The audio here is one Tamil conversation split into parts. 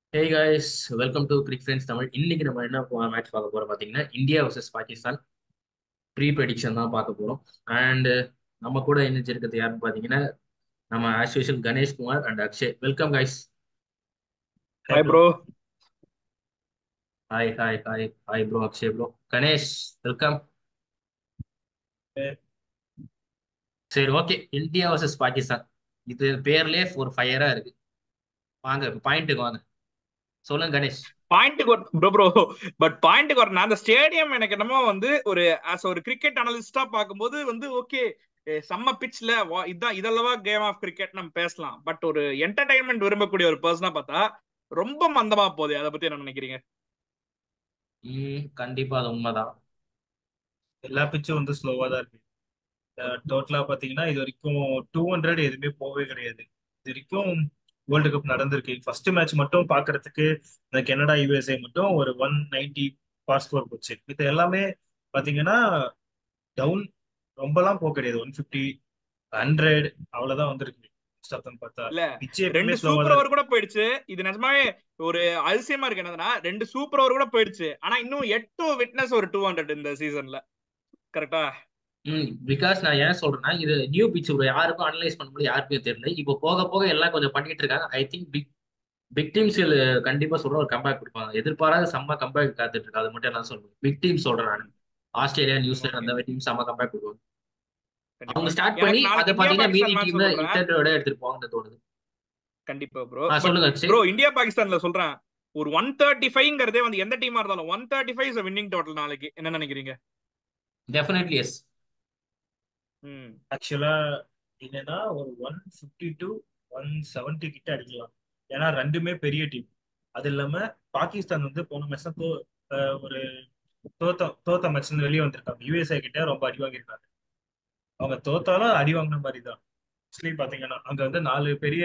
Hey guys welcome to cric friends Tamil இன்னைக்கு நம்ம என்ன மேட்ச் பார்க்க போறோம் பார்த்தீங்கன்னா India versus Pakistan pre prediction தான் பார்க்க போறோம் அண்ட் நம்ம கூட இணைஞ்சிருக்கிறது யாருன்னு பார்த்தீங்கன்னா நம்ம as usual Ganesh Kumar and Akshay welcome guys hi bro hi hi hi hi bro Akshay bro Ganesh welcome சரி ஓகே இந்தியா வர்சஸ் பாகிஸ்தான் இது பேர்லயே ஒரு ஃபயரா இருக்கு வாங்க பாயிண்ட்டுக்கு வாங்க சொல்லுங்க கணேஷ் பாயிண்ட்டுக்கு ப்ரோ ப்ரோ பட் பாயிண்ட்டுக்கு வரணும் அந்த ஸ்டேடியம் எனக்கு என்னமோ வந்து ஒரு ஆஸ் ஒரு கிரிக்கெட் அனலிஸ்டா பார்க்கும்போது வந்து ஓகே செம்ம பிச்ல இதான் இதல்லவா கேம் ஆஃப் கிரிக்கெட் நம்ம பேசலாம் பட் ஒரு என்டர்டைன்மெண்ட் விரும்பக்கூடிய ஒரு பர்சனா பார்த்தா ரொம்ப மந்தமா போகுது அதை பத்தி என்ன நினைக்கிறீங்க ம் கண்டிப்பா அது உண்மைதான் எல்லா பிச்சும் வந்து ஸ்லோவா தான் இருக்கு டோட்டலா பாத்தீங்கன்னா இது வரைக்கும் டூ ஹண்ட்ரட் எதுவுமே போகவே கிடையாது இது வரைக்கும் வேர்ல்டு கப் நடந்திருக்கு ஃபர்ஸ்ட் மேட்ச் மட்டும் பாக்குறதுக்கு இந்த கனடா யூஎஸ்ஏ மட்டும் ஒரு ஒன் நைன்டி பாஸ் ஸ்கோர் போச்சு இது எல்லாமே பாத்தீங்கன்னா டவுன் ரொம்பலாம் போக கிடையாது ஒன் பிப்டி ஹண்ட்ரட் அவ்வளவுதான் வந்திருக்கு பார்த்தா இல்ல பிச்சு ரெண்டு எப்பவுமே ஸ்லோவா சூப்பர் தான் ஓவர் கூட போயிடுச்சு இது நிஜமாவே ஒரு அதிசயமா இருக்கு என்னதுன்னா ரெண்டு சூப்பர் ஓவர் கூட போயிடுச்சு ஆனா இன்னும் எட்டும் விட்னஸ் ஒரு டூ ஹண்ட்ரட் இந்த சீசன்ல கரெக்டா ம் பிகாஸ் நான் ஏன் சொல்றேன்னா இது நியூ பிச் ப்ரோ யாருக்கும் அனலைஸ் பண்ண முடியும் யாருக்குமே தெரியல இப்போ போக போக எல்லாம் கொஞ்சம் பண்ணிட்டு இருக்காங்க I think big big teams கண்டிப்பா சொல்ற ஒரு கம்பேக் கொடுப்பாங்க எதிர்பாராத செம்ம கம்பேக் காத்துட்டு இருக்கு அது மட்டும் நான் சொல்றேன் பிக் டீம் சொல்றேன் நான் ஆஸ்திரேலியா நியூசிலாந்து அந்த மாதிரி டீம் செம்ம கம்பேக் கொடுப்பாங்க அவங்க ஸ்டார்ட் பண்ணி அதை பாத்தீங்கன்னா மீதி டீம்ல இன்டர்வியோட எடுத்துட்டு போவாங்கன்னு தோணுது கண்டிப்பா ப்ரோ ஆ, சொல்லுங்க அக்ஷய். ப்ரோ இந்தியா பாகிஸ்தான்ல சொல்றேன் ஒரு ஒன் தேர்ட்டி ஃபைவ்ங்கிறதே வந்து எந்த டீமா இருந்தாலும் one thirty five winning total நாளைக்கு என்ன நினைக்கிறீங்க டெஃபினெட்லி எஸ் ம் ஆக்சுவலா என்னன்னா ஒரு one fifty to one seventy கிட்ட அடிக்கலாம் ஏன்னா ரெண்டுமே பெரிய டீம் அது இல்லாம பாகிஸ்தான் வந்து போன மேட்ச் தோ அஹ் ஒரு தோத்த தோத்த மேட்ச் வெளியே வந்திருக்காங்க யூஎஸ்ஏ கிட்ட ரொம்ப அடி வாங்கியிருக்காங்க அவங்க தோத்தாலும் அடி வாங்கின மாதிரி தான் மோஸ்ட்லி பாத்தீங்கன்னா அங்க வந்து நாலு பெரிய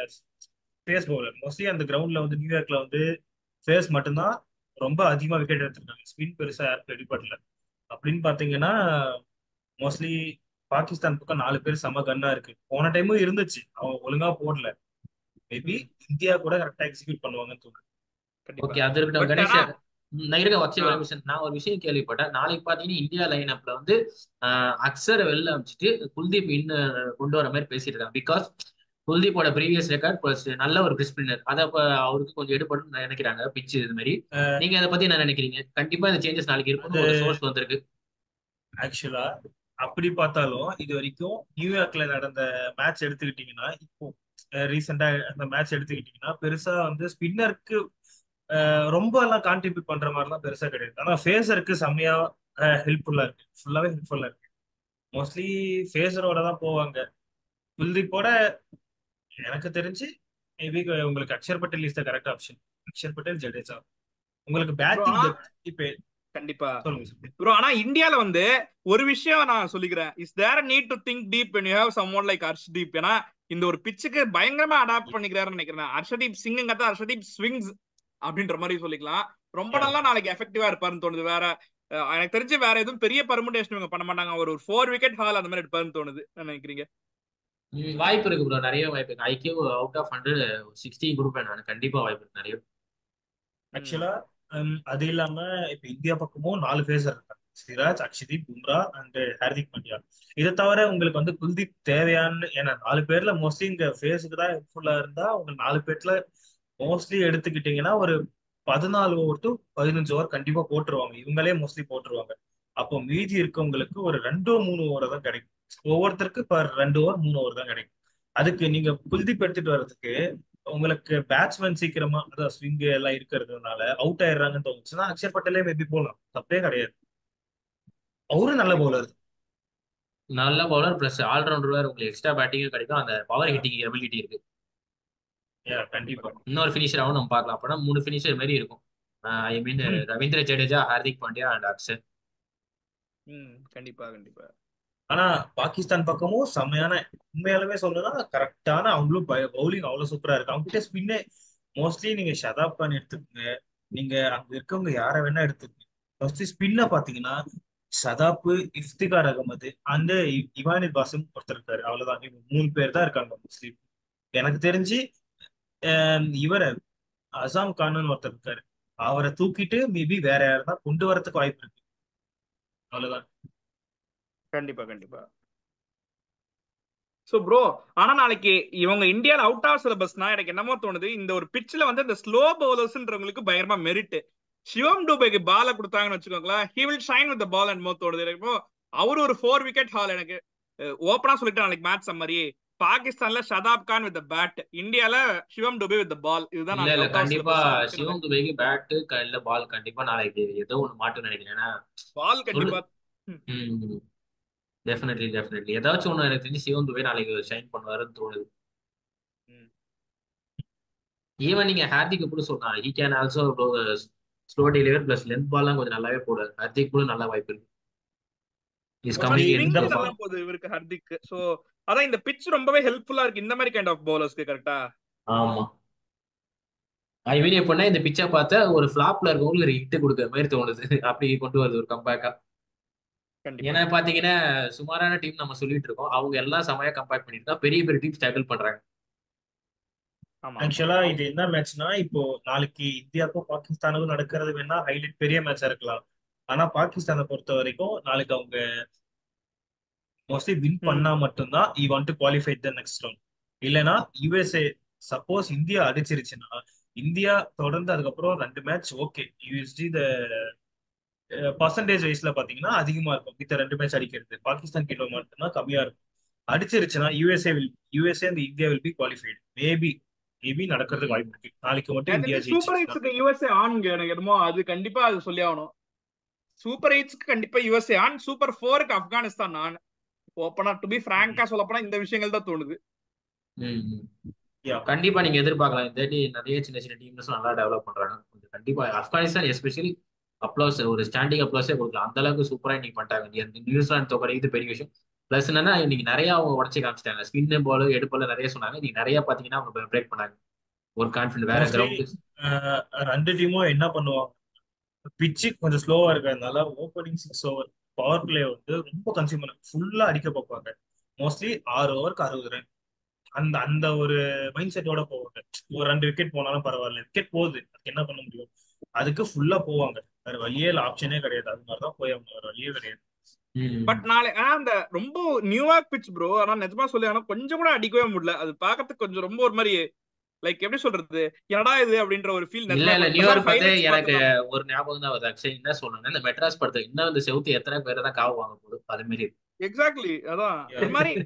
ஃபேஸ் பவுலர் மோஸ்ட்லி அந்த கிரவுண்ட்ல வந்து நியூயார்க்ல வந்து ஃபேஸ் மட்டும்தான் ரொம்ப அதிகமா விக்கெட் எடுத்திருக்காங்க ஸ்பின் பெருசா யாருக்கும் அடிபடல அப்படின்னு பாத்தீங்கன்னா மோஸ்ட்லி பாகிஸ்தான் பக்கம் நாலு பேர் செம கன்னா இருக்கு போன டைமும் இருந்துச்சு அவங்க ஒழுங்கா போடல மேபி இந்தியா கூட கரெக்டா எக்ஸிக்யூட் பண்ணுவாங்கன்னு தோணுது ஓகே அது இருக்கட்டும் But கணேஷ் ஆனா- ம், நான் இருக்க வச்சு ஆ. ஒரு விஷயம் நான் ஒரு விஷயம் கேள்விப்பட்டேன் நாளைக்கு பாத்தீங்கன்னா இந்தியா லைன் அப்ல வந்து ஆஹ், அக்ஸரை வெளில அமைச்சிட்டு குல்தீப் இன்னும் கொண்டு வர மாதிரி பேசிட்டு இருக்காங்க பிகாஸ் குல்தீப்போட ப்ரீவியஸ் ரெக்கார்ட் பிளஸ் நல்ல ஒரு டிசிப்ளினர் அதை அப்ப அவருக்கு கொஞ்சம் எடுபடும் நினைக்கிறாங்க பிச்சு இது மாதிரி நீங்க அதை பத்தி என்ன நினைக்கிறீங்க கண்டிப்பா இந்த சேஞ்சஸ் நாளைக்கு இருக்கும் ஒரு சோர்ஸ் வந்திருக்கு ஆக்சுவலா அப்படி பார்த்தாலும் இது வரைக்கும் நியூயார்க்ல நடந்த மேட்ச் எடுத்துக்கிட்டீங்கன்னா இப்போ ரீசெண்டா அந்த மேட்ச் எடுத்துக்கிட்டீங்கன்னா பெருசா வந்து ஸ்பின்னருக்கு ரொம்ப எல்லாம் கான்ட்ரிபியூட் பண்ற மாதிரிலாம் பெருசா கிடையாது ஆனா ஃபேஸருக்கு செம்மையா ஹெல்ப்ஃபுல்லா இருக்கு ஃபுல்லாவே ஹெல்ப்ஃபுல்லா இருக்கு மோஸ்ட்லி ஃபேஸரோட தான் போவாங்க குல்தீப்போட எனக்கு தெரிஞ்சு மேபி உங்களுக்கு Akshar Patel is the correct option Akshar Patel Jadeja உங்களுக்கு பேட்டிங் ஆனா- இப்ப கண்டிப்பா சொல்லுங்க சொல்லுங்க. ப்ரோ ஆனா இந்தியால வந்து ஒரு விஷயம் நான் சொல்லிக்கிறேன் is there need to think deep when you have someone like Harshdeep ஏன்னா இந்த ஒரு பிச்சுக்கு பயங்கரமா அடாப்ட் பண்ணிக்கிறாருன்னு நினைக்கிறேன் ஹர்ஷதீப் சிங்ங்கிறத ஹர்ஷதீப் ஸ்விங்ஸ் அப்படின்ற மாதிரி சொல்லிக்கலாம் ரொம்ப நல்லா நாளைக்கு எஃபெக்டிவா இருப்பாருன்னு தோணுது வேற அஹ், எனக்கு தெரிஞ்சு வேற எதுவும் பெரிய பர்முடேஷன் இவங்க பண்ண மாட்டாங்க அவர் ஒரு ஃபோர் விக்கெட் ஹால் அந்த மாதிரி எடுப்பாருன்னு தோணுது என்ன நினைக்கிறீங்க ம், வாய்ப்பு இருக்கு ப்ரோ நிறைய வாய்ப்பு இருக்கு IQ out of hundred sixty கொடுப்பேன் நான் கண்டிப்பா வாய்ப்பு இருக்கு நிறைய ஆக்சுவலா அது இல்லாம இப்ப இந்தியா பக்கமும் நாலு பேசர் இருக்காங்க சிராஜ் அக்ஷதீப் பும்ரா அண்ட் ஹார்திக் பாண்டியா இதை தவிர உங்களுக்கு வந்து குல்தீப் தேவையான ஏன்னா நாலு பேர்ல மோஸ்ட்லி இங்க ஃபேஸுக்கு தான் ஹெல்ப்ஃபுல்லா இருந்தா உங்க நாலு பேர்ல மோஸ்ட்லி எடுத்துக்கிட்டீங்கன்னா ஒரு பதினாலு ஓவர் டு பதினஞ்சு ஓவர் கண்டிப்பா போட்டுருவாங்க இவங்களே மோஸ்ட்லி போட்டுருவாங்க அப்போ மீதி இருக்கவங்களுக்கு ஒரு ரெண்டோ மூணு ஓவர் தான் கிடைக்கும் ஒவ்வொருத்தருக்கு பர் ரெண்டு ஓவர் மூணு ஓவர் தான் கிடைக்கும் அதுக்கு நீங்க குல்தீப் எடுத்துட்டு வர்றதுக்கு உங்களுக்கு பேட்ஸ்மேன் சீக்கிரமா அதான் ஸ்விங் எல்லாம் இருக்கிறதுனால அவுட் ஆயிடுறாங்கன்னு தோணுச்சுன்னா அக்ஷர் பட்டேலே மேபி போகலாம் தப்பே கிடையாது அவரும் நல்ல பவுலர் நல்ல பவுலர் பிளஸ் ஆல்ரவுண்டர் வேற உங்களுக்கு எக்ஸ்ட்ரா பேட்டிங்கும் கிடைக்கும் அந்த பவர் ஹிட்டிங் எபிலிட்டி இருக்கு கண்டிப்பா இன்னொரு ஃபினிஷராகவும் நம்ம பார்க்கலாம் அப்பனா மூணு ஃபினிஷர் மாதிரி இருக்கும் I mean hmm. Ravindra Jadeja Hardik Pandya and Akshar hmm கண்டிப்பா கண்டிப்பா ஆனா பாகிஸ்தான் பக்கமும் செம்மையான உண்மையாலுமே சொல்லணும்னா கரெக்டான அவங்களும் பவுலிங் அவ்வளவு சூப்பரா இருக்கு அவங்க கிட்ட ஸ்பின்னே மோஸ்ட்லி நீங்க ஷதாப் கான் எடுத்துக்கோங்க நீங்க அங்க இருக்கவங்க யாரை வேணா எடுத்துக்கோங்க ஃபர்ஸ்ட் ஸ்பின்ன பாத்தீங்கன்னா ஷதாப் இஃப்திகார் அகமது அந்த இ- இவானி பாசும் ஒருத்தர் இருக்காரு அவ்வளவுதான் இவங்க மூணு பேர் தான் இருக்காங்க மோஸ்ட்லி எனக்கு தெரிஞ்சு இவர் அசாம் கான்னு ஒருத்தர் இருக்காரு அவரை தூக்கிட்டு மேபி வேற யாருன்னா கொண்டு வரதுக்கு வாய்ப்பு இருக்கு அவ்வளவுதான் கண்டிப்பா கண்டிப்பா சோ ப்ரோ ஆனா நாளைக்கு இவங்க இந்தியால அவுட் ஆஃப் சிலபஸ்னா எனக்கு என்னமோ தோணுது இந்த ஒரு பிட்ச்ல வந்து இந்த ஸ்லோ பவுலர்ஸ்ன்றவங்களுக்கு பயங்கரமா மெரிட் சிவம் டூபேக்கு பால கொடுத்தாங்கன்னு வச்சுக்கோங்களேன் he will shine with ball and மோ தோணுது எனக்கு இப்போ அவரு ஒரு ஃபோர் விக்கெட் ஹால் எனக்கு ஓப்பனா சொல்லிட்டு நாளைக்கு மேட்ச் மாதிரி பாகிஸ்தான்ல ஷதாப் கான் வித் பேட் இந்தியால சிவம் டுபே வித் பால் இதுதான் இல்ல இல்ல நாளைக்கு அவுட் ஆஃப் கண்டிப்பா சிலபஸ் சிவம் துபைக்கு பேட்டு இல்ல பால் கண்டிப்பா நாளைக்கு ஏதோ ஒண்ணு மாட்டுன்னு நினைக்கிறேன் ஏன்னா பால் சொல்லு கண்டிப்பா ம் டெஃபினெட்லி டெஃபினெட்லி ஏதாச்சும் ஒண்ணு எனக்கு தெரிஞ்சு சிவம் துபை நாளைக்கு ஷைன் பண்ணுவாருன்னு தோணுது ம். ஈவன் நீங்க ஹார்திக் கூட சொல்லலாம் he can also slow deliver plus length பால்லாம் கொஞ்சம் நல்லாவே போடுவார் ஹார்திக் கூட நல்ல வாய்ப்பு இருக்கு இஸ் மோஸ்ட்லி கம்மிங் ஸ்விங் இந்த இன் நல்லா போகுது இவருக்கு ஹர்திக் சோ அதான் இந்த பிட்ச் ரொம்பவே ஹெல்ப்ஃபுல்லா இருக்கு இந்த மாதிரி கைண்ட் ஆஃப் பவுலர்ஸ்க்கு கரெக்டா ஆமா ஐ மீன் எப்படின்னா இந்த பிச்சை பார்த்தா ஒரு ஃபிளாப்ல இருக்கவங்களுக்கு ஒரு ஹிட் கொடுக்குற மாதிரி தோணுது அப்படி கொண்டு வருது ஒரு கம்பேக்கா கண்டிப்பா ஏன்னா பாத்தீங்கன்னா சுமாரான டீம் நம்ம சொல்லிட்டு இருக்கோம் அவங்க எல்லாம் செமையா கம்பேர் பண்ணிருக்கா பெரிய பெரிய டீம் ஸ்ட்ரகிள் பண்றாங்க ஆமா ஆமா ஆக்சுவலா இது என்ன மேட்ச்னா இப்போ நாளைக்கு இந்தியாவுக்கும் பாகிஸ்தானுக்கும் நடக்கிறது வேணா ஹைலைட் பெரிய மேட்சா இருக்கலாம் ஆனா பாகிஸ்தானை பொறுத்த வரைக்கும் நாளைக்கு அவங்க மோஸ்ட்லி வின் ம் பண்ணா மட்டும்தான் we want to qualify the next round இல்லைன்னா யுஎஸ்ஏ சப்போஸ் இந்தியா அடிச்சிருச்சுன்னா இந்தியா தொடர்ந்து அதுக்கப்புறம் ரெண்டு மேட்ச் ஓகே யூஎஸ்டி த பர்சன்டேஜ் வைஸ்ல பாத்தீங்கன்னா அதிகமா இருக்கும் மித்த ரெண்டு மேட்ச் அடிக்கிறது பாகிஸ்தான் கிட்ட மட்டும்தான் கம்மியா இருக்கும் அடிச்சிருச்சுன்னா யூஎஸ்ஏ வில் யூஎஸ்ஏ அந்த India will be qualified maybe maybe நடக்கிறதுக்கு வாய்ப்பு இருக்கு நாளைக்கு மட்டும் எனக்கு இந்தியா தெரிஞ்சு சூப்பர் ஜெயிச்சிருச்சுன்னா எயிட்ஸ்க்கு யூஎஸ்ஏ ஆனுங்க எனக்கு என்னமோ அது கண்டிப்பா அது சொல்லி ஆகணும் சூப்பர் எயிட்ஸ்க்கு கண்டிப்பா யூஎஸ்ஏ ஆன் சூப்பர் ஃபோருக்கு ஆப்கானிஸ்தான் நான் ஓப்பனா டு பி பிராங்கா சொல்ல போனா இந்த விஷயங்கள் தான் தோணுது ம். யா கண்டிப்பா நீங்க எதிர்பார்க்கலாம் இந்த வாட்டி நிறைய சின்ன சின்ன டீம்ஸ் நல்லா டெவலப் பண்றாங்க கொஞ்சம் கண்டிப்பா ஆப்கானிஸ்தான் எஸ்பெஷலி அப்ளோஸ் ஒரு ஸ்டாண்டிங் அப்ளோஸே கொடுக்கலாம் அந்த அளவுக்கு சூப்பரா இன்னைக்கு பண்ணிட்டாங்க இந்தியா நியூசிலாந்து தோக்கடிக்கிறது பெரிய விஷயம் பிளஸ் என்னன்னா இன்னைக்கு நிறைய அவங்க உடச்சி காமிச்சிட்டாங்க ஸ்பின் பால் எடுப்பால நிறைய சொன்னாங்க இன்னைக்கு நிறைய பாத்தீங்கன்னா அவங்க பிரேக் பண்ணாங்க ஒரு கான்ஃபிடன்ட் வேற மோஸ்ட்லி கிரவுண்ட் ரெண்டு டீமும் என்ன பண்ணுவாங்க பிச்சு கொஞ்சம் ஸ்லோவா இருக்கிறதுனால opening six over power play வந்து ரொம்ப கன்சியூம் பண்ண ஃபுல்லா அடிக்க பார்ப்பாங்க மோஸ்ட்லி ஆறு ஓவருக்கு அறுபது ரன் அந்த அந்த ஒரு மைண்ட் செட்டோட போவாங்க ஒரு ரெண்டு விக்கெட் போனாலும் பரவாயில்ல விக்கெட் போகுது அதுக்கு என்ன பண்ண முடியும் அதுக்கு ஃபுல்லா போவாங்க வேற வழியே இல்லை ஆப்ஷனே கிடையாது அது மாதிரிதான் போய் அவங்க வேற வழியே கிடையாது பட் நாளை ஆனா அந்த ரொம்ப நியூயார்க் பிட்ச் ப்ரோ ஆனா நிஜமா சொல்லி ஆனா கொஞ்சம் கூட அடிக்கவே முடியல அது பாக்கிறதுக்கு கொஞ்சம் ரொம்ப ஒரு மாதிரி லைக் எப்படி சொல்றது என்னடா இது அப்படின்ற ஒரு ஃபீல் இல்ல இல்ல நியூயார்க் பார்த்து எனக்கு ஒரு ஞாபகம் தான் வருது ஆக்சுவலி என்ன சொல்றேன்னா இந்த மெட்ராஸ் படத்துல இன்னும் இந்த செவுத்து எத்தனை பேர் தான் காவு வாங்க போகுது அது மாதிரி இருக்கு. எக்ஸாக்ட்லி அதான் Yeah. ஒரு மாதிரி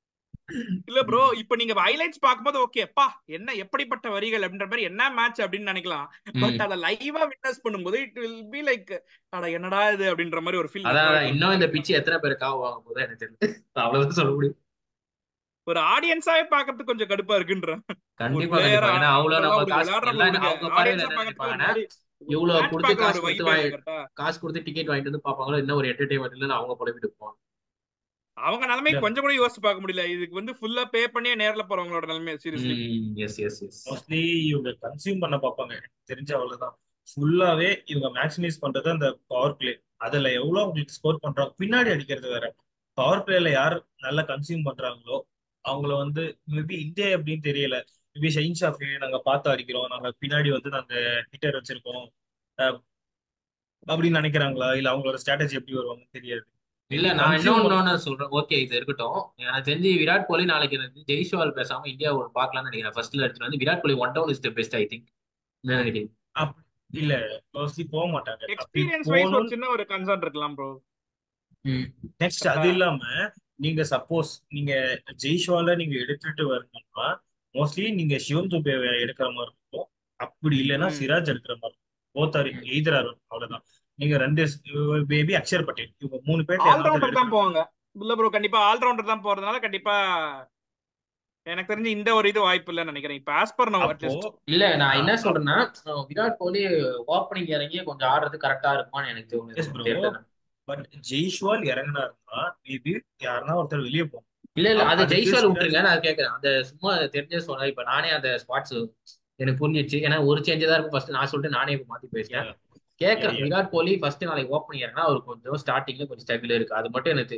இல்ல ப்ரோ இப்ப நீங்க ஹைலைட்ஸ் பார்க்கும்போது ஓகே அப்பா என்ன எப்படிப்பட்ட வரிகள் அப்படின்ற மாதிரி என்ன மேட்ச் அப்படின்னு நினைக்கலாம் பட் ம். அத லைவா விட்னஸ் பண்ணும்போது இட் வில் பி லைக் அட என்னடா இது அப்படின்ற மாதிரி ஒரு ஃபீல் அதான் அதான் இன்னும் இந்த பிச்சு எத்தனை பேர் காவு வாங்க போகுது எனக்கு தெரியல அவ்வளவுதான் சொல்ல முடியும் ஒரு ஆடியன்ஸாவே பாக்கிறதுக்கு கொஞ்சம் கடுப்பா இருக்குன்ற கண்டிப்பா player கண்டிப்பா ஏன்னா அவ்வளவு நம்ம அதெல்லாம் காசு விளையாடுறவங்க எல்லாம் விடுங்க. அவங்க பார்வையில audience ஆ என்ன பார்க்கறதுக்கு ஒரு நினைப்பாங்கன்னா மாதிரி இவ்வளவு match கொடுத்து பார்க்க காசு ஒரு கொடுத்து vibe வாங்கி correct ஆ? காசு கொடுத்து டிக்கெட் வாங்கிட்டு வந்து பாப்பாங்களோ இன்னும் ஒரு என்டர்டைன்மெண்ட் இல்லைன்னு அவங்க புலம்பிட்டு போவாங்க அவங்க நிலைமை Yeah. கொஞ்சம் கூட யோசிச்சு பார்க்க முடியல இதுக்கு வந்து ஃபுல்லா பே பண்ணியே நேர்ல போறவங்களோட நிலைமை seriously yes yes yes mostly இவங்க கன்சியூம் பண்ண பார்ப்பாங்க எனக்கு தெரிஞ்ச அவ்வளவுதான் ஃபுல்லாவே இவங்க மேக்ஸிமைஸ் பண்றது அந்த பவர் பிளே அதுல எவ்வளவு உங்களுக்கு ஸ்கோர் பண்றாங்க பின்னாடி அடிக்கிறது வேற பவர் பிளேல யார் நல்லா கன்சியூம் பண்றாங்களோ அவங்கள வந்து மேபி இந்தியா எப்படின்னு தெரியல மேபி ஷைன் ஷாஃபி நாங்க பார்த்து அடிக்கிறோம் நாங்க பின்னாடி வந்து நாங்க ஹிட்டர் வச்சிருக்கோம் அஹ் அப்படின்னு நினைக்கிறாங்களா இல்ல அவங்களோட ஸ்ட்ராட்டஜி எப்படி வருவாங்கன்னு தெரியாது இல்ல நான் இன்னொன்னு சொல்றேன் ஓகே இது இருக்கட்டும் எனக்கு தெரிஞ்சு விராட் கோலி நாளைக்கு எனக்கு ஜெய்ஸ்வால் பேசாம இந்தியா ஒரு பார்க்கலாம்னு நினைக்கிறேன் ஃபர்ஸ்ட்ல எடுத்துட்டு வந்து Virat Kohli one down is the best I think என்ன நினைக்கிறீங்க அப்- இல்ல மோஸ்ட்லி போக மாட்டாங்க அப்படி எக்ஸ்பீரியன்ஸ் வைஸ் ஒரு போகணும் சின்ன ஒரு கன்சர்ன் இருக்கலாம் ப்ரோ நெக்ஸ்ட் அது இல்லாம நீங்க சப்போஸ் நீங்க ஜெய்ஷ்வால நீங்க எடுத்துட்டு வரணும்னா மோஸ்ட்லி நீங்க சிவம் துபே எடுக்கிற மாதிரி இருக்கும் அப்படி இல்லைன்னா ம். சிராஜ் எடுக்கிற மாதிரி இருக்கும் போத்தார் எய்தரார் அவ்வளவுதான் நீங்க ரெண்டு பேபி அக்ஷர் பட்டேல் இவங்க மூணு பேர் ஆல்ரவுண்டர் தான் போவாங்க இல்ல ப்ரோ கண்டிப்பா ஆல்ரவுண்டர் தான் போறதுனால கண்டிப்பா எனக்கு தெரிஞ்சு இந்த ஒரு இது வாய்ப்பு இல்லைன்னு நினைக்கிறேன் இப்ப ஆஸ் பர் நோ அப்போ அட்லீஸ்ட் இல்ல நான் என்ன சொல்றேன்னா அஹ் விராட் கோலி ஓப்பனிங் இறங்கி கொஞ்சம் ஆடுறது கரெக்டா இருக்குமான்னு எனக்கு Yes, bro. தோணுது தெரியல. பட் ஜெய்ஷ்வால் இறங்கினாருன்னா மேபி யாருன்னா ஒருத்தர் வெளியே போகும் இல்ல இல்ல அது அதுக்கு ஜெய்ஸ்வால் சிராஜ் விட்டுருங்க நான் கேட்கறேன் அந்த சும்மா தெரிஞ்ச சொல்றேன் இப்ப நானே அந்த ஸ்பாட்ஸ் எனக்கு புரிஞ்சிச்சு ஏன்னா ஒரு சேஞ்ச் தான் இருக்கும் ஃபர்ஸ்ட் நான் சொல்லிட்டு நானே இப்ப மாத்தி பேசுறேன் Yeah. கேட்கறேன் Yeah, yeah. Virat Kohli first நாளைக்கு ஓப்பனிங் இறங்கினா அவர் கொஞ்சம் ஸ்டார்டிங்ல கொஞ்சம் ஸ்ட்ரகிள் இருக்கு அது மட்டும் எனக்கு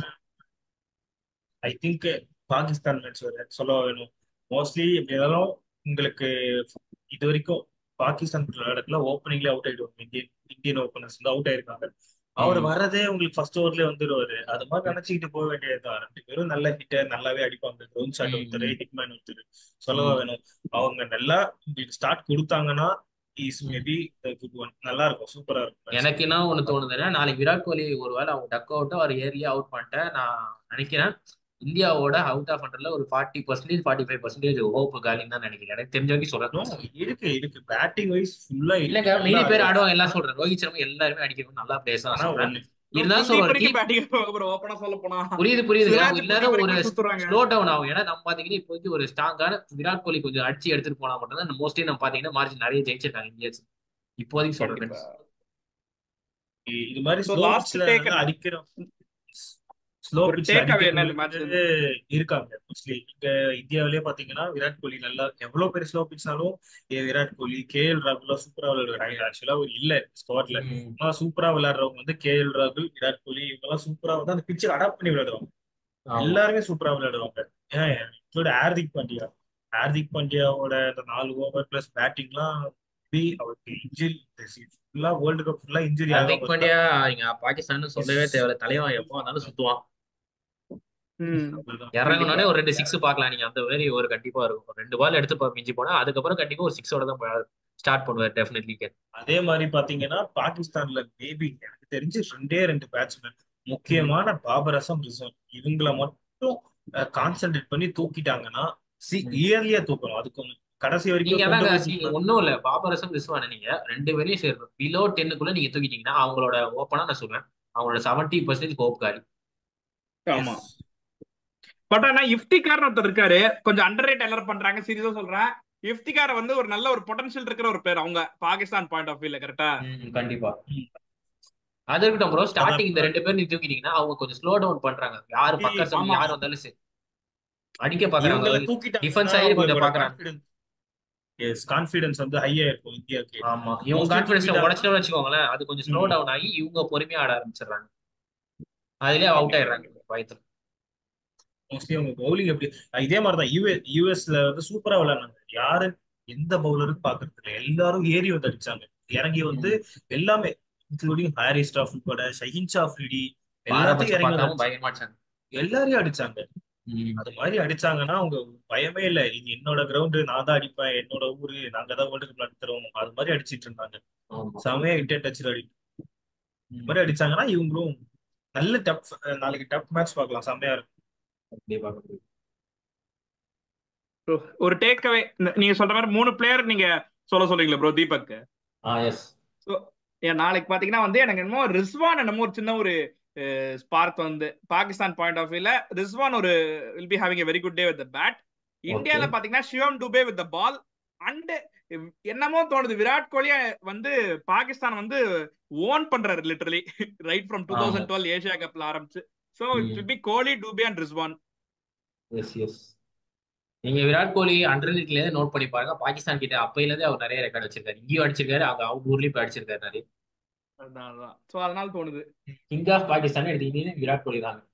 ஐ திங்க் பாகிஸ்தான் மேட்ச் சொல்ல வேணும் மோஸ்ட்லி எப்படி இருந்தாலும் உங்களுக்கு இது வரைக்கும் பாகிஸ்தான் விளையாடத்துல ஓப்பனிங்ல அவுட் ஆயிடுவாங்க இந்தியன் இந்தியன் ஓப்பனர்ஸ் வந்து அவுட் ஆயிருக்காங்க அவர் ம். வர்றதே உங்களுக்கு ஃபர்ஸ்ட் ஓவர்லயே வந்துருவாரு அது மாதிரி நினைச்சுக்கிட்டு போக வேண்டியதுதான் ரெண்டு பேரும் நல்ல ஹிட்டர் நல்லாவே அடிப்பாங்க கிரவுண்ட் ஷாட் ம், ஒருத்தர் ம். ஹிட்மேன் ஒருத்தர் சொல்லவா ம். வேணும் அவங்க நல்லா உங்களுக்கு ஸ்டார்ட் கொடுத்தாங்கன்னா இஸ் ம். மேபி குட் ஒன் நல்லா இருக்கும் சூப்பரா இருக்கும் match. எனக்கு என்ன ஒண்ணு தோணுதுன்னா நாளைக்கு விராட் கோலி ஒருவேளை அவங்க டக் அவுட்டோ அவர் ஏர்லியா அவுட் பண்ணிட்டேன் நான் நினைக்கிறேன் இந்தியாவோட அவுட் ஆஃப் ஹண்ட்ரட்ல ஒரு forty percentage forty five percentage hope காலின்னு தான் நினைக்கிறேன் எனக்கு தெரிஞ்ச வரைக்கும் No, சொல்றேன் இருக்கு இருக்கு பேட்டிங் வைஸ் ஃபுல்லா இல்லங்க இருக்கு மீதி நல்லா பேர் ஆடுவாங்க எல்லாம் சொல்றேன் ரோஹித் சர்மா எல்லாருமே அடிக்கணும் நல்லா பிளேஸ் தான் ஆனா சொல்றேன் ஒண்ணு இருந்தாலும் குல்தீப் சொல்றேன் வரைக்கும் டீம் பேட்டிங் ப்ரோ ஓப்பனா சொல்ல போனா புரியுது புரியுதுங்க சிராஜ் இல்லாத குல்தீப் ஒரு வரைக்கும் சுத்துறாங்க ஸ்லோ டவுன் ஆகும் ஏன்னா நம்ம பாத்தீங்கன்னா இப்போதைக்கு ஒரு ஸ்ட்ராங்கான விராட் கோலி கொஞ்சம் அடிச்சு எடுத்துட்டு போனா மட்டும் தான் மோஸ்ட்லி நம்ம பாத்தீங்கன்னா மார்ஜின் நிறைய ஜெயிச்சிருக்காங்க இந்தியன்ஸ் இப்போதைக்கு சொல்றேன் கண்டிப்பா இது மாதிரி So, ஸ்லோ last பிட்ச்ல take- அடிக்கிற ஸ்லோ ஒரு பிட்ச்ல take away என்ன இந்த match அடிக்கிறது இருக்காங்க மோஸ்ட்லி இங்க இந்தியாவிலேயே பாத்தீங்கன்னா விராட் கோலி நல்லா எவ்வளவு பெரிய ஸ்லோ பிட்ச்னாலும் ஏ விராட் கோலி கே எல் ராகுலா சூப்பரா விளையாடுறாங்க ஆக்சுவலா ஒரு இல்ல ஸ்குவாட்ல ஆனா சூப்பரா விளையாடுறவங்க வந்து கே எல் ராகுல் விராட் கோலி இவங்க எல்லாம் சூப்பரா வந்து அந்த பிட்சை அடாப்ட் பண்ணி விளையாடுவாங்க எல்லாருமே சூப்பரா விளையாடுவாங்க ஏன் include ஹார்திக் பாண்டியா ஹார்திக் பாண்டியாவோட அந்த நாலு ஓவர் பிளஸ் பேட்டிங்லாம் அவருக்கு இன்ஜுரி ஃபுல்லா வேர்ல்டு கப் ஃபுல்லா இன்ஜுரி ஹார்திக் பாண்டியா இங்க பாகிஸ்தான் சொல்லவே தேவையில்ல தலைவன் எப்போ வந்தாலும் சுத்துவான் ம். இறங்கினோடனே ஒரு ரெண்டு சிக்ஸ் பார்க்கலாம் நீங்க அந்த மாதிரி ஒரு கண்டிப்பா இருக்கும் ஒரு ரெண்டு பால் எடுத்து பா- மிஞ்சி போனா அதுக்கப்புறம் கண்டிப்பா ஒரு சிக்ஸோட தான் ஸ்டார்ட் பண்ணுவார் டெஃபினெட்லி அதே மாதிரி பாத்தீங்கன்னா பாகிஸ்தான்ல மேபி எனக்கு தெரிஞ்சு ரெண்டே ரெண்டு பேட்ஸ்மேன் முக்கியமான பாபர் அசம் ரிசன் இவங்கள மட்டும் கான்சென்ட்ரேட் பண்ணி தூக்கிட்டாங்கன்னா சி ம். இயர்லியா தூக்கணும் அதுக்கு ஒண்ணு. கடைசி நீங்க வரைக்கும் அதாங்க கொண்டு போய் நீங்க தூக்கணும். ஒண்ணும் இல்ல பாபரசம் ரிஸ்வான நீங்க ரெண்டு பேரையும் சேர்க்கணும் பிலோ டென்னுக்குள்ள நீங்க தூக்கிட்டீங்கன்னா அவங்களோட ஓப்பனா நான் சொல்றேன் அவங்களோட செவன்டி பர்சன்டேஜ் ஹோப் காலி ஆமா Yes. பட் ஆனா இஃப்திகார்னு ஒருத்தர் இருக்காரு கொஞ்சம் அண்டர் ரேட் எல்லாரும் பண்றாங்க சீரியஸா சொல்றேன் இஃப்திகார் வந்து ஒரு நல்ல ஒரு பொட்டன்ஷியல் இருக்கிற ஒரு பேர் அவங்க பாகிஸ்தான் பாயிண்ட் ஆஃப் வியூல கரெக்டா ம், கண்டிப்பா ம். அது இருக்கட்டும் ப்ரோ ஸ்டார்டிங் இந்த ரெண்டு பேரும் நீ தூக்கிட்டீங்கன்னா அவங்க கொஞ்சம் ஸ்லோ டவுன் பண்றாங்க யாரு ஏய், பக்கம் ஆமா. யார் வந்தாலும் சரி அடிக்க பாக்குறாங்க இவங்கள தூக்கிட்டாங்கன்னா டிஃபென்ஸ் ஆகி கொஞ்சம் அவங்களோட பாக்குறாங்க confidence- yes கான்பிடன்ஸ் வந்து ஹையா இருக்கும் இந்தியாவுக்கு ஆமா இவங்க Mostly கான்பிடன்ஸ் தூக்கிட்டாங்கன்னா- உடச்சிட்டோம்னு வச்சுக்கோங்களேன் அது கொஞ்சம் ஸ்லோ ம். டவுன் ஆகி இவங்க பொறுமையா ஆட ஆரம்பிச்சிடுறாங்க அதுலயே அவுட் ஆயிடுறாங்க பயத்துல மோஸ்ட்லி அவங்க பவுலிங் எப்படி அஹ் இதே மாதிரிதான் யூஎஸ் யூஎஸ்ல வந்து சூப்பரா விளையாடுனாங்க யாரு எந்த பவுலரும் பாக்குறது இல்லை எல்லாரும் ஏறி வந்து அடிச்சாங்க இறங்கி வந்து எல்லாமே இன்க்ளூடிங் ஹாரி ஸ்டாஃப் உட்பட ஷஹின் ஷா ஃப்ரிடி எல்லாத்தையும் பாரபட்சம் இறங்கி வந்து பார்க்காம அடிச்சாங்க. பயங்கரமா அடிச்சாங்க எல்லாரையும் அடிச்சாங்க ம். அது மாதிரி அடிச்சாங்கன்னா அவங்க பயமே இல்ல இது என்னோட கிரவுண்டு நான் தான் அடிப்பேன் என்னோட ஊரு நாங்க தான் வேர்ல்டு கப் நடத்துறோம் அது மாதிரி அடிச்சிட்டு இருந்தாங்க ஆமா. செமையா இட்டே டச் அடி ம். மாதிரி அடிச்சாங்கன்னா இவங்களும் நல்ல டப் நாளைக்கு டப் மேட்ச் பார்க்கலாம் செமையா இருக்கும் கண்டிப்பா கண்டிப்பா. ஒரு டேக் அவே நீங்க சொல்ற மாதிரி மூணு பிளேயர் நீங்க சொல்ல சொல்றீங்களா ப்ரோ தீபக் ஆ எஸ் ஏன் நாளைக்கு பாத்தீங்கன்னா வந்து எனக்கு என்னமோ ரிஸ்வான் என்னமோ ஒரு சின்ன ஒரு ஸ்பார்க் வந்து பாகிஸ்தான் பாயிண்ட் ஆஃப் வியூல ரிஸ்வான் ஒரு will be having a very good day with bat இந்தியால பாத்தீங்கன்னா Shivam Dube with ball and என்னமோ தோணுது விராட் கோலி வந்து பாகிஸ்தான் வந்து ஓன் பண்றாரு literally right from two thousand twelve Asia கப்ல ஆரம்பிச்சு so it be Kohli Dube and Rizwan yes yes நீங்க விராட் கோலி அண்டர் லீக்ல இருந்து நோட் பண்ணி பாருங்க பாகிஸ்தான் கிட்ட அப்பையில இருந்து அவர் நிறைய ரெக்கார்ட் வச்சிருக்காரு இங்கேயும் அடிச்சிருக்காரு அவங்க அவங்க ஊர்லயும் போய் அடிச்சிருக்காரு நிறைய அதான் அதான் சோ அதனால தோணுது கிங் ஆஃப் பாகிஸ்தான் எடுத்தீங்கன்னா விராட் கோலி தாங்க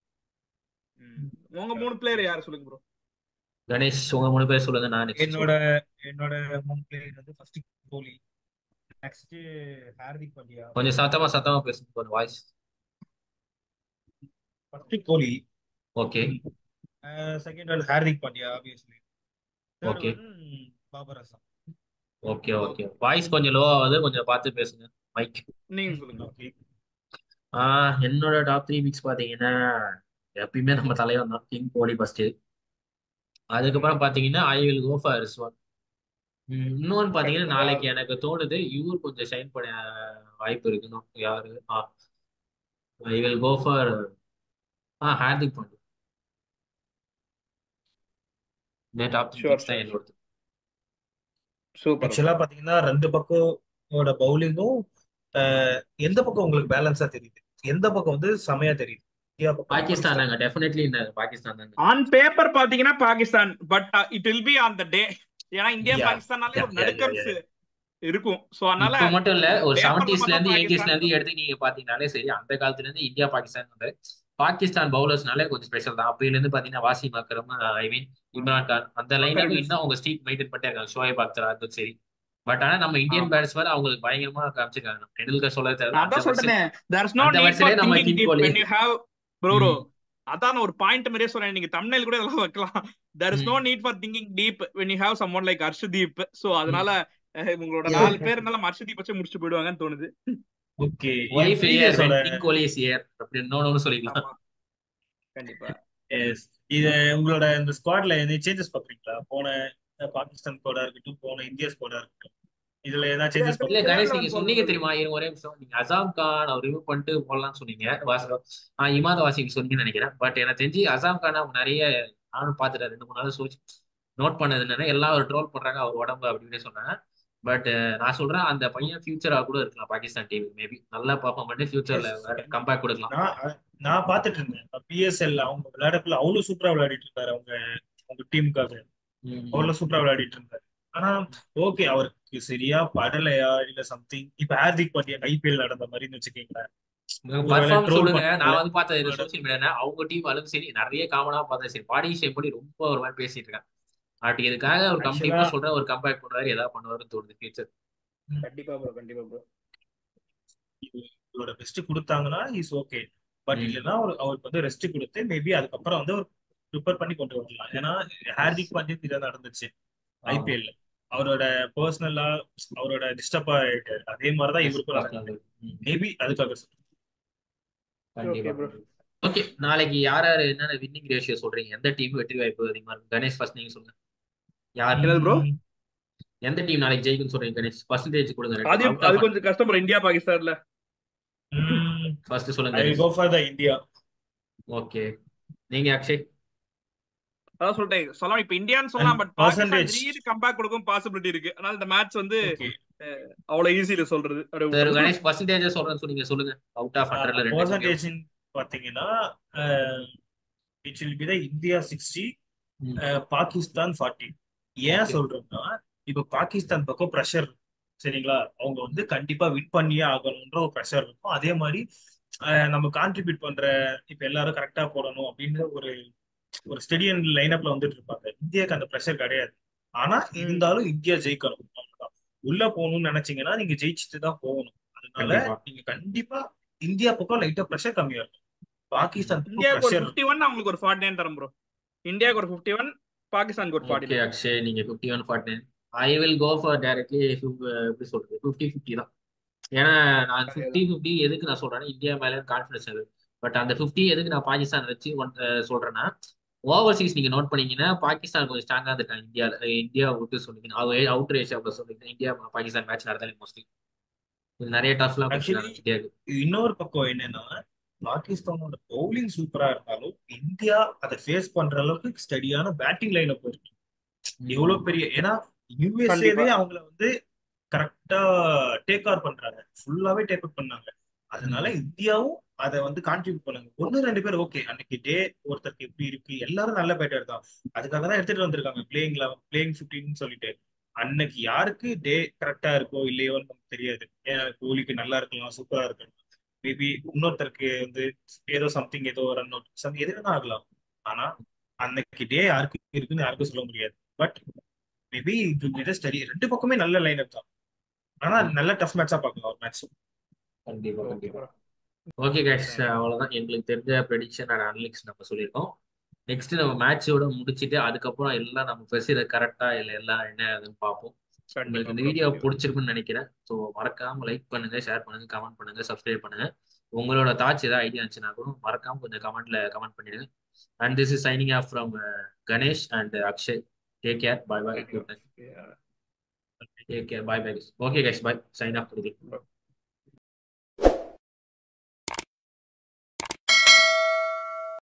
உங்க மூணு பிளேயர் யார் சொல்லுங்க ப்ரோ கணேஷ் உங்க மூணு பேர் சொல்லுங்க நான் next என்னோட என்னோட மூணு பிளேயர் வந்து ஃபர்ஸ்ட் கோலி நெக்ஸ்ட் ஹார்திக் பாண்டியா கொஞ்சம் சத்தமா சத்தமா பேசுங்க ஒரு voice first Kohli okay second வந்து Hardik Pandya obviously Okay. Babar Azam okay okay voice கொஞ்சம் லோ ஆகுது கொஞ்சம் பார்த்து பேசுங்க மைக் நீங்க சொல்லுங்க ஓகே ஆஹ் என்னோட டாப் த்ரீ பிக்ஸ் பாத்தீங்கன்னா எப்பயுமே நம்ம தலைவன் தான் கிங் கோலி ஃபர்ஸ்ட் அதுக்கப்புறம் பாத்தீங்கன்னா I will go for Rizwan இன்னொன்னு பாத்தீங்கன்னா நாளைக்கு எனக்கு தோணுது இவர் கொஞ்சம் ஷைன் பண்ண வாய்ப்பு இருக்குன்னு யாரு uh I will go for uh Hardik Pandya இந்த டாப் த்ரீ Sure, பிக்ஸ் தான் sure. என்னோட சூப்பர் ஆக்சுவலா பாத்தீங்கன்னா ரெண்டு பக்கமோட பவுலிங்கும் எந்த பக்கம் உங்களுக்கு பேலன்ஸா தெரியுது எந்த பக்கம் வந்து செமையா தெரியுது இந்தியா பக்கம் பாகிஸ்தான் தாங்க டெஃபினெட்லி இந்த பாகிஸ்தான் தாங்க ஆன் பேப்பர் பாத்தீங்கன்னா Pakistan but it will be on the day ஏன்னா இந்தியா Yeah. பாகிஸ்தானாலே ஒரு Yeah, yeah, நடுக்கம் yeah, இருக்கும் சோ அதனால இப்ப மட்டும் இல்ல ஒரு paper ல செவன்டிஸ்ல இருந்து பார்த்தா எயிட்டிஸ்ல இருந்து பாகிஸ்தான் எடுத்து நீங்க பாத்தீங்கன்னாலே சரி அந்த காலத்துல இருந்து இந்தியா பாகிஸ்தான் வந்து பாகிஸ்தான் பவுலர்ஸ்னாலே கொஞ்சம் ஸ்பெஷல் தான் அப்பையில இருந்து பாத்தீங்கன்னா வாசிம் அக்ரம் ஐ மீன் இம்ரான் கான் அந்த லைன் Correct. இன்னும் அவங்க ஸ்ட்ரீட் மெயின்டைன் பண்ணிட்டே இருக்காங்க ஷோயப் அக்தர் அதுவும் சரி பட் ஆனா நம்ம இந்தியன் ஆமா. பேட்ஸ்மேன் அவங்களுக்கு பயங்கரமா காமிச்சிருக்காங்க நம்ம டெண்டுல்கர் சொல்ல தேவை நான் அந்த அதான் வருஷம் சொல்றேனே there is no அந்த need for வருஷத்துலயே நம்ம thinking king deep Kohli when you have bro bro ம், அதான் ஒரு பாயிண்ட் மாதிரியே சொல்றேன் நீங்க தமிழ்ல கூட இதெல்லாம் வைக்கலாம் there is no ம், need for thinking deep when you have someone like Arshdeep so ம். அதனால அஹ், உங்களோட இது நாலு பேர் இருந்தாலும் அர்ஷதீப் வச்சு முடிச்சு போயிடுவாங்கன்னு தோணுது ஓகே என் ஒய்ஃப் ஏர் ப்ரீவியஸோட வென் கிங் கோலி இஸ் ஏர் அப்படி இன்னொன்னு சொல்லிக்கலாம் ஆமா கண்டிப்பா எஸ் இது உங்களோட இந்த ஸ்குவாட்ல எதுவும் சேஞ்சஸ் பாக்குறீங்களா போன அஹ், பாகிஸ்தான் ஸ்குவாடா இருக்கட்டும் போன இந்தியா ஸ்குவாடா இருக்கட்டும் இதுல ஏதாவது சேஞ்சஸ் இல்ல பாக்குறீங்களா கணேஷ் நீங்க சொன்னீங்க தெரியுமா இருங்க ஒரே நிமிஷம் நீங்க அசாம் கான் அவர் ரிமூவ் பண்ணிட்டு போடலாம்னு சொன்னீங்க வாசகம் ஆஹ் இமாத வாசிங் சொன்னீங்கன்னு நினைக்கிறேன் பட் எனக்கு தெரிஞ்சு அசாம் கான் அவங்க நிறைய நானும் பார்த்துட்டேன் ரெண்டு மூணு நாள் சோச்சு நோட் பண்ணது என்னன்னா எல்லாம் அவர் ட்ரோல் பண்றாங்க அவர் உடம்பு அப்படின்னு சொன்னாங்க பட் நான் சொல்றேன் அந்த பையன் ஃபியூச்சரா கூட இருக்கலாம் பாகிஸ்தான் டீம் மேபி நல்லா பர்ஃபார்ம் பண்ணி ஃபியூச்சர்ல எஸ் வேற கம்பேக் கொடுக்கலாம் நான் அ- நான் பாத்துட்டு இருந்தேன் பிஎஸ்எல் அவங்க விளையாடக்குள்ள அவ்வளவு சூப்பரா விளையாடிட்டு இருந்தாரு அவங்க அவங்க டீமுக்காக ம். அவ்வளவு சூப்பரா விளையாடிட்டு இருந்தாரு ஆனா ஓகே அவருக்கு சரியா படலையா இல்ல சம்திங் இப்ப ஹார்திக் பாண்டியன் ஐபிஎல் நடந்த மாதிரின்னு வச்சுக்கீங்களேன் ஒருவேளை பர்ஃபார்ம் ட்ரோல் சொல்லுங்க நான் பண்ணல வந்து பார்த்தது சோசியல் மீடியா அவங்க டீம் அளவு சரி நிறைய காமனா பார்த்தேன் சரி பாடி ஷேப் பண்ணி ரொம்ப ஒரு மாதிரி பேசிட்டு இருக்காங்க அப்படி இதுக்காக ஒரு கம்பெனிமா ஆக்சுவலா சொல்றேன் ஒரு கம்பேக் பண்றாரு ஏதாவது பண்ணுவாருன்னு தோணுது ஃபியூச்சர் கண்டிப்பா ப்ரோ கண்டிப்பா ப்ரோ இவரோட பெஸ்ட் கொடுத்தாங்கன்னா இஸ் ஓகே பட் ம் இல்லைன்னா அவர் அவருக்கு வந்து ரெஸ்ட் கொடுத்து மேபி அதுக்கப்புறம் வந்து அவர் ப்ரிப்பேர் பண்ணி கொண்டு வரலாம் ஏன்னா ஹார்திக் பாண்டியன் இதான் நடந்துச்சு ஆமா ஐபிஎல்ல அவரோட பர்சனலா அவரோட டிஸ்டர்ப் ஆயிட்டாரு அதே மாதிரிதான் இவருக்கும் நடந்தது ம். மேபி அதுக்காக சொல்றேன். கண்டிப்பா Okay, bro. ஓகே நாளைக்கு யார் யார் என்னென்ன வின்னிங் ரேஷியோ சொல்றீங்க எந்த டீம் வெற்றி வாய்ப்பு அதிகமா இருக்கு கணேஷ் ஃபர்ஸ்ட் நீங்க சொல்லுங்க யார் என்னது bro? ம், எந்த டீம் நாளைக்கு ஜெயிக்கும்னு சொல்றீங்க கணேஷ் பர்சன்டேஜ் கொடுங்க ரெண்டு அது அவுட் அது ஆஃப் கொஞ்சம் கஷ்டம் ப்ரோ இந்தியா பாகிஸ்தான்ல ம், ஃபர்ஸ்ட் I சொல்லுங்க will Ganesh go for the India. Okay நீங்க அக்ஷய் அதான் சொல்லிட்டேன் சொல்லலாம் இப்ப இந்தியான்னு சொல்லலாம் And பட் பாகிஸ்தான் percentage. திடீர்னு கம்பேக் கொடுக்கும் பாசிபிலிட்டி இருக்கு அதனால இந்த மேட்ச் வந்து Okay. அவ்வளவு ஈஸியில சொல்றது அப்படியே சரி விட்டுறலாம். கணேஷ் பர்சன்டேஜ் சொல்றேன்னு சொன்னீங்க சொல்லுங்க அவுட் ஆஃப் ஹண்ட்ரட்ல ரெண்டு team Percentage ன்னு பாத்தீங்கன்னா it will be the India sixty hmm. Pakistan forty ஏன் Okay. சொல்றேன்னா இப்ப பாகிஸ்தான் பக்கம் ப்ரெஷர் சரிங்களா அவங்க வந்து கண்டிப்பா வின் பண்ணியே ஆகணும்ன்ற ஒரு ப்ரெஷர் இருக்கும் அதே மாதிரி அஹ், நம்ம கான்ட்ரிபியூட் பண்ற இப்ப எல்லாரும் கரெக்டா போடணும் அப்படின்னு ஒரு ஒரு ஸ்டெடியன் லைனப்ல வந்துட்டு இருப்பாங்க இந்தியாவுக்கு அந்த ப்ரெஷர் கிடையாது ஆனா ம். இருந்தாலும் இந்தியா ஜெயிக்கணும் அவ்வளவுதான். உள்ள போகணும்னு நினைச்சீங்கன்னா நீங்க ஜெயிச்சுட்டு தான் போகணும் அதனால கண்டிப்பா நீங்க கண்டிப்பா இந்தியா பக்கம் லைட்டா ப்ரெஷர் கம்மியா இருக்கும் பாகிஸ்தான் பக்கம் இந்தியாவுக்கு ஒரு ப்ரெஷர் பிப்டி ஒன் அவங்களுக்கு ஒரு ஃபார்ட்டி நைன் தரும் ப்ரோ இந்தியாவுக்கு ஒரு பிப்டி ஒன் பாகிஸ்தானுக்கு ஒரு ஃபார்ட்டி ஓகே நைன் அக்ஷய் நீங்க fifty one forty nine I will go for directly எப்படி சொல்றது ஃபிஃப்டி ஃபிஃப்டி தான் ஏன்னா நான் ஃபிஃப்டி ஃபிஃப்டி எதுக்கு நான் சொல்றேன்னா இந்தியா மேல கான்ஃபிடன்ஸ் இருக்கு பட் அந்த ஃபிஃப்டி எதுக்கு நான் பாகிஸ்தான் வச்சு ஒன் சொல்றேன்னா ஓவர்சீஸ் நீங்க நோட் பண்ணீங்கன்னா பாகிஸ்தான் கொஞ்சம் ஸ்ட்ராங்கா இருக்காங்க இந்தியால இந்தியா விட்டு சொன்னீங்கன்னா அவுட் ஏஷியாவில் சொன்னீங்கன்னா இந்தியா பாகிஸ்தான் மேட்ச் நடத்தாலே மோஸ்ட்லி நிறைய டஃப்லாம் Actually, கொடுத்துருக்காங்க இந்தியாவுக்கு இன்னொரு பக்கம் என்னன்னா பாகிஸ்தானோட பவுலிங் சூப்பரா இருந்தாலும் இந்தியா அதை ஃபேஸ் பண்ற அளவுக்கு ஸ்டடியான பேட்டிங் லைனப் இருக்கு எவ்வளவு பெரிய ஏன்னா யூஎஸ்ஏவே கண்டிப்பா. அவங்கள வந்து கரெக்டா டேக் ஆர் பண்றாங்க ஃபுல்லாவே டேக் அவுட் பண்ணாங்க அதனால இந்தியாவும் அதை வந்து கான்ட்ரிபியூட் பண்ணாங்க ஒன்னு ரெண்டு பேர் ஓகே அன்னைக்கு டே ஒருத்தருக்கு எப்படி இருக்கு எல்லாரும் நல்ல பேட்டர் தான் அதுக்காக தான் எடுத்துட்டு வந்திருக்காங்க பிளேயிங் பிளேயிங் ஃபிஃப்டின்னு சொல்லிட்டு அன்னைக்கு யாருக்கு டே கரெக்டா இருக்கோ இல்லையோன்னு நமக்கு தெரியாது ஏன்னா கோலிக்கு நல்லா இருக்கலாம் சூப்பரா இருக்கலாம் மேபி இன்னொருத்தருக்கு வந்து ஏதோ சம்திங் ஏதோ ரன் அவுட் சம் எது வேணா ஆகலாம் ஆனா அன்னைக்கு டே யாருக்கு இருக்குன்னு யாருக்கும் சொல்ல முடியாது பட் மேபி ஸ்டடி ரெண்டு பக்கமே நல்ல லைன் அப் தான் ஆனா நல்ல டஃப் மேட்சா பார்க்கலாம் ஒரு மேட்ச் கண்டிப்பா ஓகே கண்டிப்பா ப்ரோ ஓகே கைஸ் அவ்வளவுதான் எங்களுக்கு தெரிஞ்ச ப்ரெடிக்ஷன் அண்ட் அனலிக்ஸ் நம்ம சொல்லியிருக்கோம் நெக்ஸ்ட் நம்ம மேட்சோட முடிச்சிட்டு அதுக்கப்புறம் எல்லாம் நம்ம பேசுறது கரெக்டா இல்ல எல்லாம் என்ன அதுன்னு பார்ப்போம் உங்களுக்கு இந்த வீடியோ பிடிச்சிருக்குன்னு நினைக்கிறேன் ஸோ மறக்காம லைக் பண்ணுங்க ஷேர் பண்ணுங்க கமெண்ட் பண்ணுங்க சப்ஸ்கிரைப் பண்ணுங்க உங்களோட தாட்ஸ் ஏதாவது ஐடியா இருந்துச்சுன்னா கூட மறக்காம கொஞ்சம் கமெண்ட்ல கமெண்ட் பண்ணிடுங்க and this is signing off from Ganesh and Akshay take care bye bye good night take care bye bye okay guys bye sign off கொடுத்து